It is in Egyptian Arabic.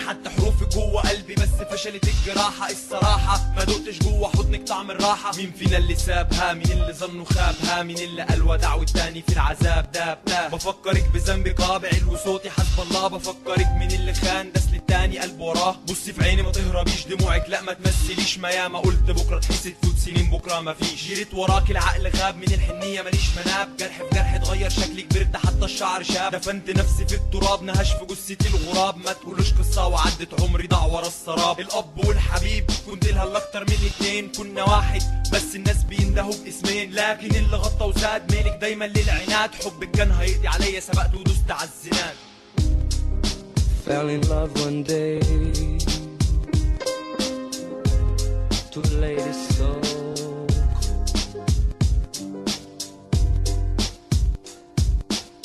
حتى حروفك جوه قلبي بس فشلت الجراحة الصراحة ما دقتش جوه حضنك طعم الراحة مين فينا اللي سابها مين اللي ظنه خابها مين اللي قال ودع والتاني في العذاب داب داب بفكرك بذنبي قابع وصوتي حسب الله بفكرك مين اللي خان دس للتاني قلب وراه بصي في عيني ما تهربيش دموعك لا ما تمثليش ما ياما قلت بكره تحسي تفوت سنين بكره ما فيش جريت وراك العقل غاب من الحنيه ماليش مناب جرح في جرح اتغير شكلي كبرت حتى الشعر شاب دفنت نفسي في التراب نهش في جثتي الغراب ما تقولوش قصه وعدت عمري ضاع ورا السراب الاب والحبيب كنت لها الاكتر من اتنين كنا واحد بس الناس بيندهوا باسمين لكن اللي غطى وزاد ميلك دايما للعناد حبك كان هيقضي عليا سبقت ودوست على الزناد Fell in love one day. Too late, it's so